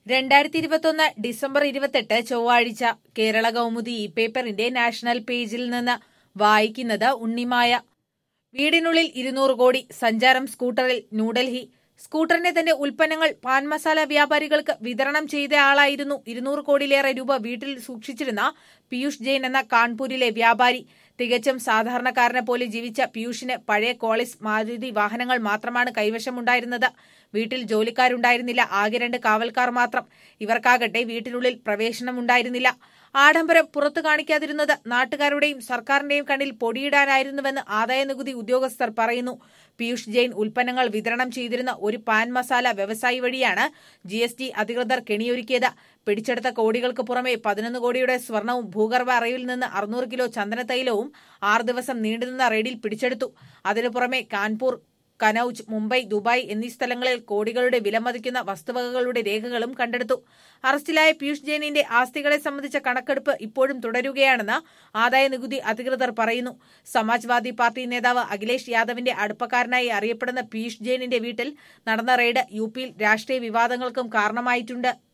രണ്ടായിരത്തി ഇരുപത്തൊന്ന് ഡിസംബർ ഇരുപത്തെട്ട് ചൊവ്വാഴ്ച കേരള കൗമുദി ഈ പേപ്പറിന്റെ നാഷണൽ പേജിൽ നിന്ന് വായിക്കുന്നത് ഉണ്ണിമായ വീടിനുള്ളിൽ ഇരുന്നൂറ് കോടി സഞ്ചാരം സ്കൂട്ടറിൽ ന്യൂഡൽഹി സ്കൂട്ടറിന്റെ തന്റെ ഉൽപ്പന്നങ്ങൾ പാൻ മസാല വ്യാപാരികൾക്ക് വിതരണം ചെയ്ത ആളായിരുന്നു ഇരുന്നൂറ് കോടിയിലേറെ രൂപ വീട്ടിൽ സൂക്ഷിച്ചിരുന്ന പീയൂഷ് ജെയിൻ എന്ന കാൺപൂരിലെ വ്യാപാരി തികച്ചും സാധാരണക്കാരനെ പോലെ ജീവിച്ച പീയൂഷിന് പഴയ കോളിസ് മാരുതി വാഹനങ്ങൾ മാത്രമാണ് കൈവശമുണ്ടായിരുന്നത് വീട്ടിൽ ജോലിക്കാരുണ്ടായിരുന്നില്ല ആകെ രണ്ട് കാവൽക്കാർ മാത്രം ഇവർക്കാകട്ടെ വീട്ടിനുള്ളിൽ പ്രവേശനമുണ്ടായിരുന്നില്ല ആഡംബരം പുറത്തു കാണിക്കാതിരുന്നത് നാട്ടുകാരുടെയും സർക്കാരിന്റെയും കണ്ണിൽ പൊടിയിടാനായിരുന്നുവെന്ന് ആദായ നികുതി ഉദ്യോഗസ്ഥർ പറയുന്നു പീയൂഷ് ജെയിൻ ഉൽപ്പന്നങ്ങൾ വിതരണം ചെയ്തിരുന്ന ഒരു പാൻ മസാല വ്യവസായി വഴിയാണ് ജി എസ് ടി അധികൃതർ കെണിയൊരുക്കിയത് പിടിച്ചെടുത്ത കോടികൾക്ക് പുറമെ പതിനൊന്ന് കോടിയുടെ സ്വർണവും ഭൂഗർഭ അറയിൽ നിന്ന് അറുന്നൂറ് കിലോ ചന്ദനത്തൈലവും ആറ് ദിവസം നീണ്ടുനിന്ന റെയ്ഡിൽ പിടിച്ചെടുത്തു അതിനു പുറമെ കാൺപൂർ കനൌജ് മുംബൈ ദുബായ് എന്നീ സ്ഥലങ്ങളിൽ കോടികളുടെ വിലമതിക്കുന്ന വസ്തുവകകളുടെ രേഖകളും കണ്ടെടുത്തു അറസ്റ്റിലായ പീയൂഷ് ജെയിനിന്റെ ആസ്തികളെ സംബന്ധിച്ച കണക്കെടുപ്പ് ഇപ്പോഴും തുടരുകയാണെന്ന് ആദായ നികുതി അധികൃതർ പറയുന്നു സമാജ്വാദി പാർട്ടി നേതാവ് അഖിലേഷ് യാദവിന്റെ അടുപ്പക്കാരനായി അറിയപ്പെടുന്ന പീയൂഷ് ജെയിനിന്റെ വീട്ടിൽ നടന്ന റെയ്ഡ് യു പിയിൽ രാഷ്ട്രീയ വിവാദങ്ങൾക്കും കാരണമായിട്ടുണ്ട്